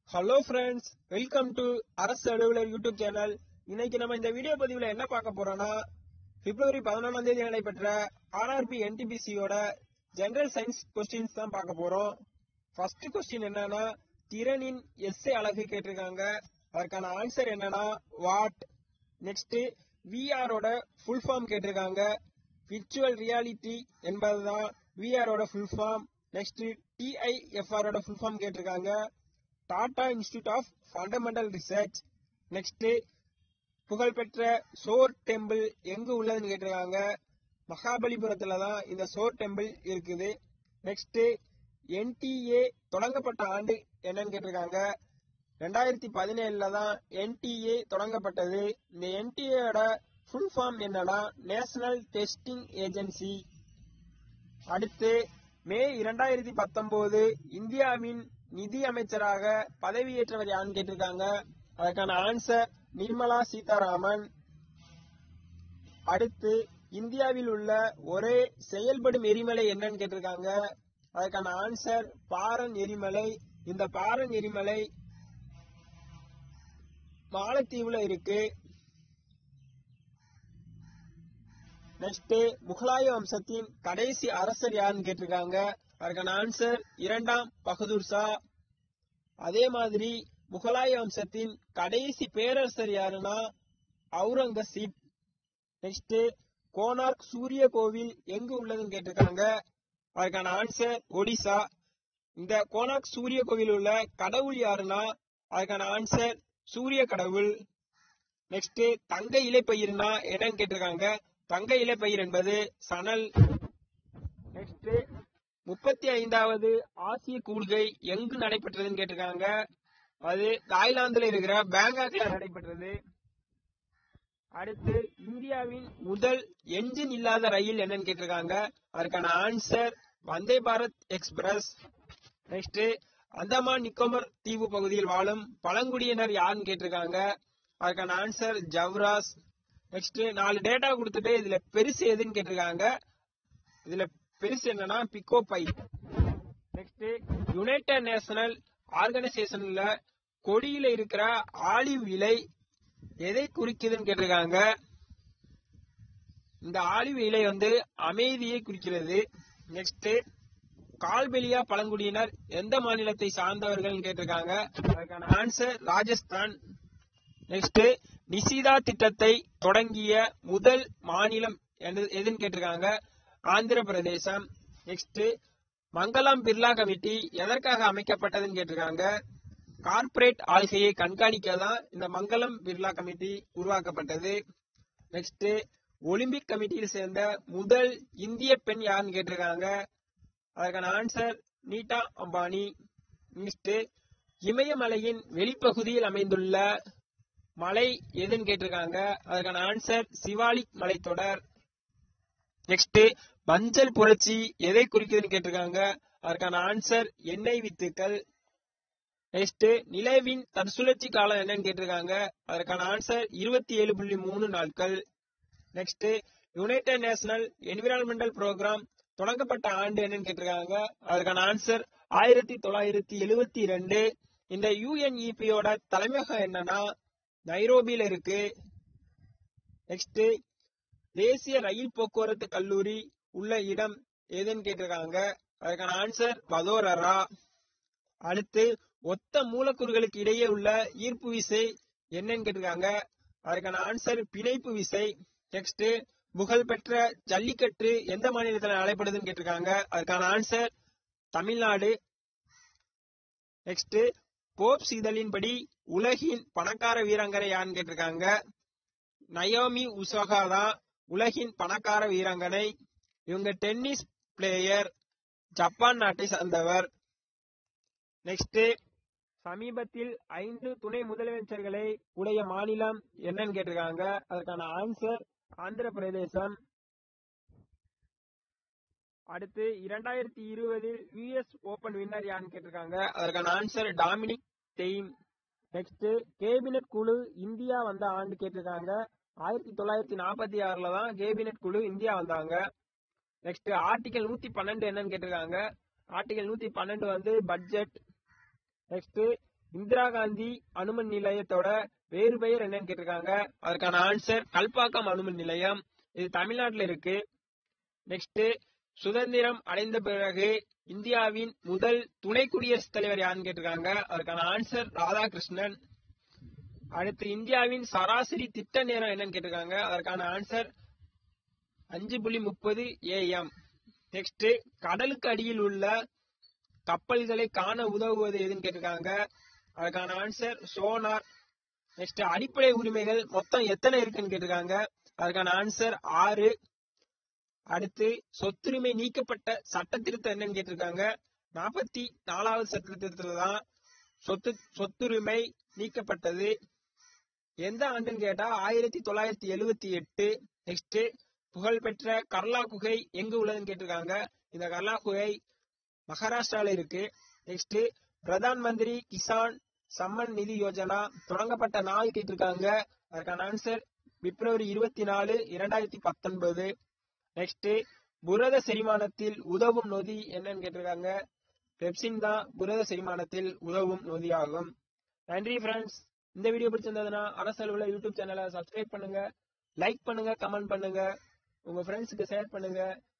hello friends welcome to அரசு அலுவலர் YouTube channel இன்னைக்கு நம்ம இந்த வீடியோ பதிவுல என்ன பார்க்க போறோம்னா பிப்ரவரி பதினொன்றாம் தேதி நடைபெற்ற ஆர்ஆர்பி என்டிபிசியோட ஜெனரல் சயின்ஸ் கொஸ்டின்ஸ் தான் பார்க்க போறோம் ஃபர்ஸ்ட் கொஸ்டின் என்னன்னா திறனின் எஸ்ஏ அழகு கேட்டிருக்காங்க அதற்கான ஆன்சர் என்னன்னா வாட் நெக்ஸ்ட் விஆரோட ஃபுல் ஃபார்ம் கேட்டிருக்காங்க விர்ச்சுவல் ரியாலிட்டி என்பதுதான் விஆரோட ஃபுல் ஃபார்ம் நெக்ஸ்ட் டிஐஎஃப்ஆரோட ஃபுல் ஃபார்ம் கேட்டிருக்காங்க Tata institute of fundamental research next புகழ்பெற்ற சோர் டெம்பிள் எங்கு உள்ளதுன்னு கேட்டிருக்காங்க மகாபலிபுரத்துல தான் இந்த சோர் டெம்பிள் இருக்குது நெக்ஸ்ட் என்டிஏ தொடங்கப்பட்ட ஆண்டு என்னன்னு கேட்டிருக்காங்க ரெண்டாயிரத்தி பதினேழுல தான் என்டிஏ தொடங்கப்பட்டது இந்த என்டிஏட ஃபுல் ஃபார்ம் என்னன்னா நேஷனல் டெஸ்டிங் ஏஜென்சி அடுத்து மே இரண்டாயிரத்தி பத்தொன்பது இந்தியாவின் நிதி அமைச்சராக பதவியேற்றவர் யாருன்னு கேட்டிருக்காங்க அதற்கான ஆன்சர் நிர்மலா சீதாராமன் அடுத்து இந்தியாவில் உள்ள ஒரே செயல்படும் எரிமலை என்னன்னு கேட்டிருக்காங்க அதற்கான ஆன்சர் பாரன் எரிமலை இந்த பாரன் எரிமலை மாலத்தீவுல இருக்கு நெக்ஸ்ட் முகலாய வம்சத்தின் கடைசி அரசர் யாருன்னு கேட்டிருக்காங்க அதற்கான ஆன்சர் இரண்டாம் பகதூர் ஷா அதே மாதிரி முகலாய வம்சத்தின் கடைசி பேரரசர் யாருன்னா அவுரங்கசீப் நெக்ஸ்ட் கோனார்க் சூரிய கோவில் எங்கு உள்ளதுன்னு கேட்டிருக்காங்க அதற்கான ஆன்சர் ஒடிசா இந்த கோனார்க் சூரிய கோவில் உள்ள கடவுள் யாருன்னா அதுக்கான ஆன்சர் சூரிய கடவுள் நெக்ஸ்ட் தங்க இலைப்பயிர்னா என்னன்னு கேட்டிருக்காங்க தங்க இலைப்பயிர் என்பது சணல் நெக்ஸ்ட் முப்பத்தி ஐந்தாவது ஆசிய கூடுகை எங்கு நடைபெற்றதுன்னு கேட்டிருக்காங்க அது தாய்லாந்துல இருக்கிற பேங்காக்ல நடைபெற்றது அடுத்து இந்தியாவின் முதல் என்ஜின் இல்லாத ரயில் என்னன்னு கேட்டிருக்காங்க அதற்கான answer Vande Bharat express next Andaman Nicobar தீவு பகுதியில் வாழும் பழங்குடியினர் யாருன்னு கேட்டிருக்காங்க அதுக்கான ஆன்சர் ஜவ்ராஸ் நெக்ஸ்ட் நாலு டேட்டா கொடுத்துட்டு இதுல பெருசு எதுன்னு கேட்டிருக்காங்க இதுல பெருசு என்னன்னா பிக்கோ பை நெக்ஸ்ட் யுனைடெட் நேஷனல் ஆர்கனைசேஷன்ல கொடியில இருக்கிற ஆலிவ் இலை எதை குறிக்குதுன்னு கேட்டிருக்காங்க இந்த ஆலிவ் இலை வந்து அமைதியை குறிக்கிறது நெக்ஸ்ட் கால்பெலியா பழங்குடியினர் எந்த மாநிலத்தை சார்ந்தவர்கள் கேட்டிருக்காங்க அதுக்கான ஆன்சர் ராஜஸ்தான் நெக்ஸ்ட் நிசிதா திட்டத்தை தொடங்கிய முதல் மாநிலம் எது- எதுன்னு கேட்டிருக்காங்க ஆந்திர பிரதேசம் நெக்ஸ்ட் மங்கலம் பிர்லா கமிட்டி எதற்காக அமைக்கப்பட்டதுன்னு கேட்டிருக்காங்க கார்ப்பரேட் ஆள்கையை கண்காணிக்க தான் இந்த மங்கலம் பிர்லா கமிட்டி உருவாக்கப்பட்டது நெக்ஸ்ட் ஒலிம்பிக் கமிட்டியில் சேர்ந்த முதல் இந்திய பெண் யாருன்னு கேட்டிருக்காங்க அதற்கான ஆன்சர் நீட்டா அம்பானி நெக்ஸ்ட் இமயமலையின் வெளிப்பகுதியில் அமைந்துள்ள மலை எதுன்னு கேட்டிருக்காங்க அதுக்கான ஆன்சர் சிவாலிக் மலைத்தொடர் நெக்ஸ்ட் மஞ்சள் புரட்சி எதை குறிக்குதுன்னு கேட்டிருக்காங்க அதற்கான ஆன்சர் எண்ணெய் வித்துக்கள் நெக்ஸ்ட் நிலவின் தற்சுழற்சி காலம் என்னன்னு கேட்டிருக்காங்க அதற்கான ஆன்சர் இருபத்தி ஏழு புள்ளி மூணு நாட்கள் next united national environmental programme தொடங்கப்பட்ட ஆண்டு என்னன்னு கேட்டிருக்காங்க அதற்கான ஆன்சர் ஆயிரத்தி தொள்ளாயிரத்தி எழுவத்தி ரெண்டு இந்த யுஎன்இபியோட தலைமையகம் என்னன்னா நைரோபியில இருக்கு நெக்ஸ்ட் தேசிய ரயில் போக்குவரத்து கல்லூரி உள்ள இடம் எதுன்னு கேட்டிருக்காங்க அதுக்கான ஆன்சர் வதோரரா அடுத்து ஒத்த மூலக்கூறுகளுக்கு இடையே உள்ள ஈர்ப்பு விசை என்னன்னு கேட்டிருக்காங்க அதுக்கான ஆன்சர் பிணைப்பு விசை நெக்ஸ்ட் புகழ்பெற்ற ஜல்லிக்கட்டு எந்த மாநிலத்தில் நடைபெறுதுன்னு கேட்டிருக்காங்க அதுக்கான ஆன்சர் தமிழ்நாடு நெக்ஸ்ட் போப்ஸ் இதழின்படி உலகின் பணக்கார வீராங்கனை யாருன்னு கேட்டிருக்காங்க நயோமி உசோகா தான் உலகின் பணக்கார வீராங்கனை இவங்க டென்னிஸ் பிளேயர் ஜப்பான் நாட்டை சார்ந்தவர் நெக்ஸ்ட் சமீபத்தில் ஐந்து துணை முதலமைச்சர்களை உடைய மாநிலம் என்னன்னு கேட்டிருக்காங்க அதற்கான ஆன்சர் ஆந்திர பிரதேசம் அடுத்து இரண்டாயிரத்தி இருபதில் யுஎஸ் ஓபன் வின்னர் யாருன்னு கேட்டிருக்காங்க அதற்கான answer Dominic Thiem next cabinet குழு இந்தியா வந்த ஆண்டு கேட்டிருக்காங்க ஆயிரத்தி தொள்ளாயிரத்தி நாற்பத்தி ஆறுல தான் கேபினெட் குழு இந்தியா வந்தாங்க நெக்ஸ்ட் ஆர்டிகல் நூத்தி பன்னெண்டு என்னன்னு கேட்டிருக்காங்க ஆர்டிகல் நூத்தி பன்னெண்டு வந்து பட்ஜெட் நெக்ஸ்ட் இந்திரா காந்தி அணுமின் நிலையத்தோட வேறு பெயர் என்னன்னு கேட்டிருக்காங்க அதற்கான ஆன்சர் கல்பாக்கம் அணுமின் நிலையம் இது தமிழ்நாட்டுல இருக்கு நெக்ஸ்ட் சுதந்திரம் அடைந்த பிறகு இந்தியாவின் முதல் துணை குடியரசுத் தலைவர் யாருன்னு கேட்டிருக்காங்க அதற்கான ஆன்சர் ராதாகிருஷ்ணன் அடுத்து இந்தியாவின் சராசரி திட்ட நேரம் என்னன்னு கேட்டிருக்காங்க அதற்கான ஆன்சர் அஞ்சு புள்ளி முப்பது ஏஎம் நெக்ஸ்ட் கடலுக்கு அடியில் உள்ள கப்பல்களை காண உதவுவது எதுன்னு கேட்டிருக்காங்க அதுக்கான ஆன்சர் சோனார் நெக்ஸ்ட் அடிப்படை உரிமைகள் மொத்தம் எத்தனை இருக்குன்னு கேட்டிருக்காங்க அதுக்கான ஆன்சர் ஆறு அடுத்து சொத்துரிமை நீக்கப்பட்ட சட்ட திருத்தம் என்னன்னு கேட்டிருக்காங்க நாற்பத்தி நாலாவது சட்ட திருத்தத்துல தான் சொத்து சொத்துரிமை நீக்கப்பட்டது எந்த ஆண்டுன்னு கேட்டா ஆயிரத்தி தொள்ளாயிரத்தி எழுவத்தி எட்டு நெக்ஸ்ட் புகழ்பெற்ற கர்லா குகை எங்க உள்ளதுன்னு கேட்டிருக்காங்க இந்த கர்லா குகை மகாராஷ்டிரால இருக்கு நெக்ஸ்ட் பிரதான் மந்திரி கிசான் சம்மன் நிதி யோஜனா தொடங்கப்பட்ட நாள் கேட்டிருக்காங்க அதுக்கான ஆன்சர் பிப்ரவரி இருபத்தி நாலு இரண்டாயிரத்தி பத்தொன்பது நெக்ஸ்ட் புரத செரிமானத்தில் உதவும் நொதி என்னன்னு கேட்டிருக்காங்க பெப்சின் தான் புரத செரிமானத்தில் உதவும் நொதியாகும் நன்றி ஃப்ரெண்ட்ஸ் இந்த வீடியோ பிடிச்சிருந்ததுன்னா அரசலுள்ள யூடியூப் சேனலை சப்ஸ்கிரைப் பண்ணுங்க லைக் பண்ணுங்க கமெண்ட் பண்ணுங்க உங்க ஃப்ரெண்ட்ஸுக்கு ஷேர் பண்ணுங்க